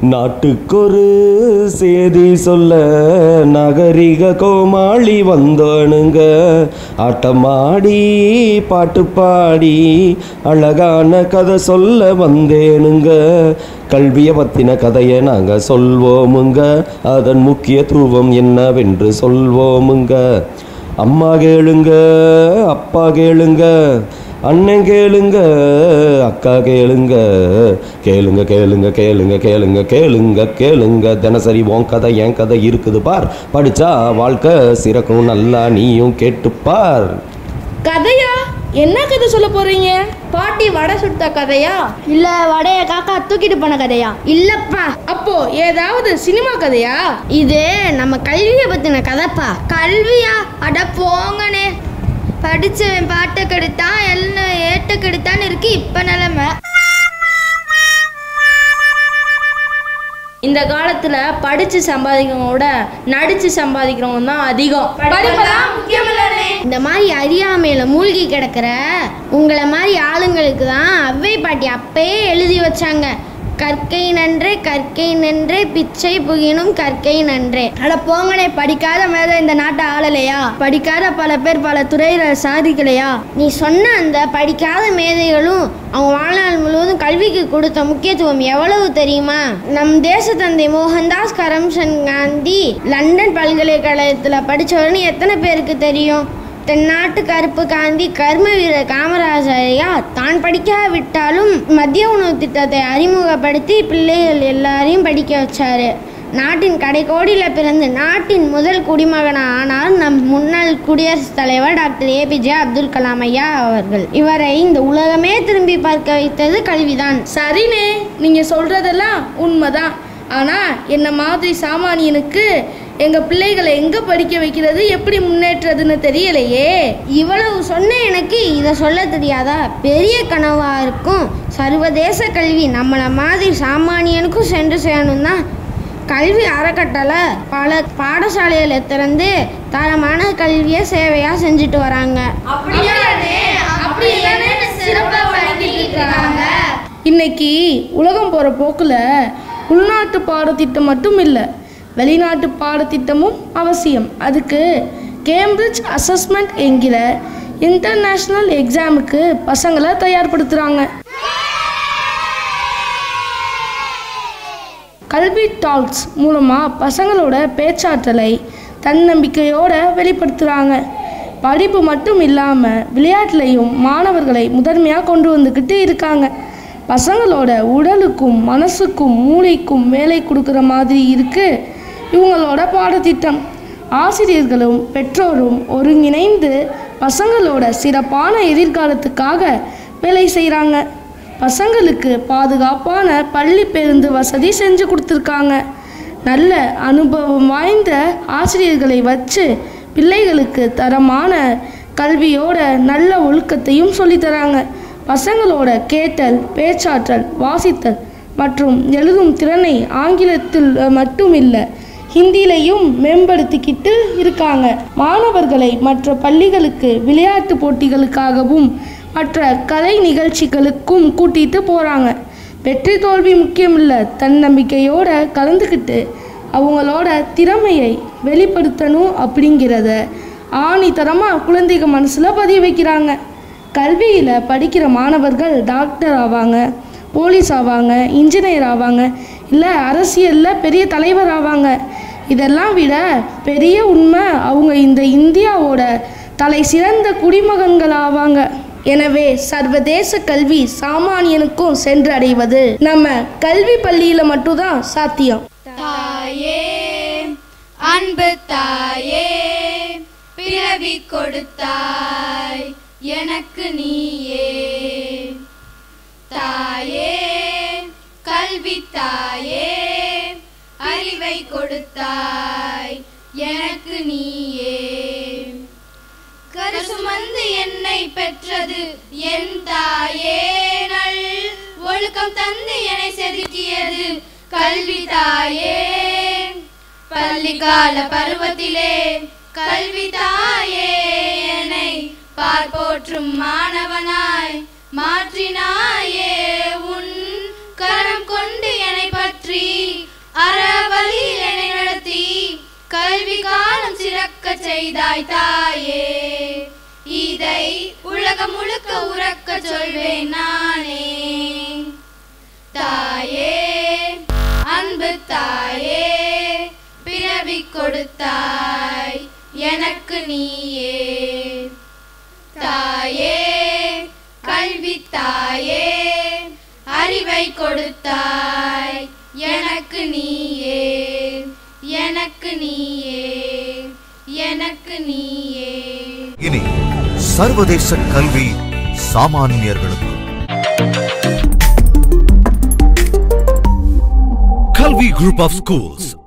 நாட்டுக்கொரு செய்தி சொல்ல நகரிக கோமாளி வந்தானுங்க ஆட்டமாடி பாட்டு பாடி அழகான கதை சொல்ல வந்தேனுங்க கல்வியை பத்தின கதையை நாங்கள் சொல்வோமுங்க அதன் முக்கியத்துவம் என்னவென்று சொல்வோமுங்க அம்மா கேளுங்க அப்பா கேளுங்க அண்ணன் கேளுங்க அக்கா கேளுங்க கேளுங்க கேளுங்க கேளுங்க கேளுங்க கேளுங்க கேளுங்க தினசரி உன் கதை என் கதை இருக்குது பார் படிச்சா வாழ்க்கை சிறக்கும் நல்லா நீயும் கேட்டுப்பார் கதையா என்ன கதை சொல்ல போறீங்க பாட்டி வடை சுட்ட கதையா இல்ல வடைய காக்கா தூக்கிட்டு போன கதையா இல்லப்பா அப்போ ஏதாவது சினிமா கதையா இது நம்ம கல்வியை பத்தின கதைப்பா கல்வியா அட போங்கனே படிச்சவன் பாட்டை கெடுத்தான் எல்லாம் ஏட்ட கெடுத்தான்னு இருக்கு இப்ப நிலைமை இந்த காலத்துல படிச்சு சம்பாதிக்கிறவங்க விட நடிச்சு சம்பாதிக்கிறவங்க தான் அதிகம் படிப்பெல்லாம் முக்கியமில்லைனே இந்த மாதிரி அறியாமையில மூழ்கி கிடக்கிற உங்களை மாதிரி ஆளுங்களுக்கு தான் அவ்வை பாட்டி அப்பயே எழுதி வச்சாங்க கற்கை நன்றே கற்கை நன்றே பிச்சை புகினும் கற்கை நன்றே அட போங்கனே படிக்காத மேல இந்த நாட்டை ஆளலையா படிக்காத பல பேர் பல துறையில சாதிக்கலையா நீ சொன்ன அந்த படிக்காத மேதைகளும் அவங்க வாழ்நாள் முழுவதும் கல்விக்கு கொடுத்த முக்கியத்துவம் எவ்வளவு தெரியுமா நம் தேச தந்தை மோகன்தாஸ் கரம்சந்த் காந்தி லண்டன் பல்கலைக்கழகத்தில் படித்தவர்னு எத்தனை பேருக்கு தெரியும் தென்னாட்டு கருப்பு காந்தி கர்ம வீரர் காமராஜரையா தான் படிக்காவிட்டாலும் மத்திய உணவு திட்டத்தை அறிமுகப்படுத்தி பிள்ளைகள் எல்லாரையும் படிக்க வச்சாரு நாட்டின் கடைக்கோடியில் பிறந்து நாட்டின் முதல் குடிமகனாக ஆனார் நம் முன்னாள் குடியரசுத் தலைவர் டாக்டர் ஏபிஜே அப்துல் கலாம் ஐயா அவர்கள் இவரை இந்த உலகமே திரும்பி பார்க்க வைத்தது கல்விதான் சரிண்ணே நீங்க சொல்றதெல்லாம் உண்மைதான் ஆனா என்ன மாதிரி சாமானியனுக்கு எங்க பிள்ளைகளை எங்க படிக்க வைக்கிறது எப்படி முன்னேற்றதுன்னு தெரியலையே இவ்வளவு சொன்ன எனக்கு இதை சொல்ல தெரியாதா பெரிய கனவா இருக்கும் சர்வதேச கல்வி நம்மளை மாதிரி சாமானியனுக்கும் சென்று சேரணும் தான் கல்வி அறக்கட்டளை பல பாடசாலைகளை திறந்து தரமான கல்வியை சேவையாக செஞ்சுட்டு வராங்க இன்னைக்கு உலகம் போற போக்குல உள்நாட்டு பாடத்திட்டம் மட்டும் இல்லை வெளிநாட்டு பாடத்திட்டமும் அவசியம் அதுக்கு கேம்பிரிட்ஜ் அசஸ்மெண்ட் என்கிற இன்டர்நேஷ்னல் எக்ஸாமுக்கு பசங்களை தயார்படுத்துகிறாங்க கல்வி டாக்ஸ் மூலமாக பசங்களோட பேச்சாற்றலை தன்னம்பிக்கையோட வெளிப்படுத்துகிறாங்க படிப்பு மட்டும் இல்லாமல் விளையாட்டுலையும் மாணவர்களை முதன்மையாக கொண்டு வந்துக்கிட்டு இருக்காங்க பசங்களோட உடலுக்கும் மனசுக்கும் மூளைக்கும் வேலை கொடுக்குற மாதிரி இருக்குது இவங்களோட பாடத்திட்டம் ஆசிரியர்களும் பெற்றோரும் ஒருங்கிணைந்து பசங்களோட சிறப்பான எதிர்காலத்துக்காக வேலை செய்கிறாங்க பசங்களுக்கு பாதுகாப்பான பள்ளி பேருந்து வசதி செஞ்சு கொடுத்துருக்காங்க நல்ல அனுபவம் வாய்ந்த ஆசிரியர்களை வச்சு பிள்ளைகளுக்கு தரமான கல்வியோட நல்ல ஒழுக்கத்தையும் சொல்லித்தராங்க பசங்களோட கேட்டல் பேச்சாற்றல் வாசித்தல் மற்றும் எழுதும் திறனை ஆங்கிலத்தில் மட்டும் இல்லை ஹிந்திலையும் மேம்படுத்திக்கிட்டு இருக்காங்க மாணவர்களை மற்ற பள்ளிகளுக்கு விளையாட்டு போட்டிகளுக்காகவும் மற்ற கலை நிகழ்ச்சிகளுக்கும் கூட்டிட்டு போகிறாங்க வெற்றி தோல்வி முக்கியமில்லை தன்னம்பிக்கையோட கலந்துக்கிட்டு அவங்களோட திறமையை வெளிப்படுத்தணும் அப்படிங்கிறத ஆணித்தரமாக குழந்தைங்க மனசில் பதிய வைக்கிறாங்க கல்வியில் படிக்கிற மாணவர்கள் டாக்டர் ஆவாங்க போலீஸ் ஆவாங்க இன்ஜினியர் ஆவாங்க இல்லை அரசியலில் பெரிய தலைவர் ஆவாங்க இதெல்லாம் விட பெரிய உண்மை அவங்க இந்த இந்தியாவோட தலை சிறந்த குடிமகன்கள் ஆவாங்க எனவே சர்வதேச கல்வி சாமானியனுக்கும் சென்றடைவது நம்ம கல்வி பள்ளியில மட்டும்தான் சாத்தியம் தாயே அன்பு தாயே பிறவி கொடுத்தாய் எனக்கு நீயே தாயே கல்வி தாயே அறிவை கொடுத்தாய் எனக்கு நீயே கருசுமந்து என்னை பெற்றது என் தாயே நல் ஒழுக்கம் தந்து என்னை செதுக்கியது கல்வி தாயே பள்ளிக்கால பருவத்திலே கல்வி தாயே என்னை பார்ப்போற்றும் மாணவனாய் மாற்றினாயே உன் கரம் கொண்டு என்னை பற்றி செய்தாய் தாயே இதை உலகம் முழுக்க உறக்க சொல்வேன் நானே தாயே அன்பு தாயே பிறவி கொடுத்தாய் எனக்கு நீயே தாயே கல்வி தாயே அறிவை கொடுத்தாய் எனக்கு நீயே எனக்கு நீயே எனக்கு நீயே இனி சர்வதேச கல்வி சாமானியர்களுக்கு கல்வி குரூப் ஆஃப் ஸ்கூல்ஸ்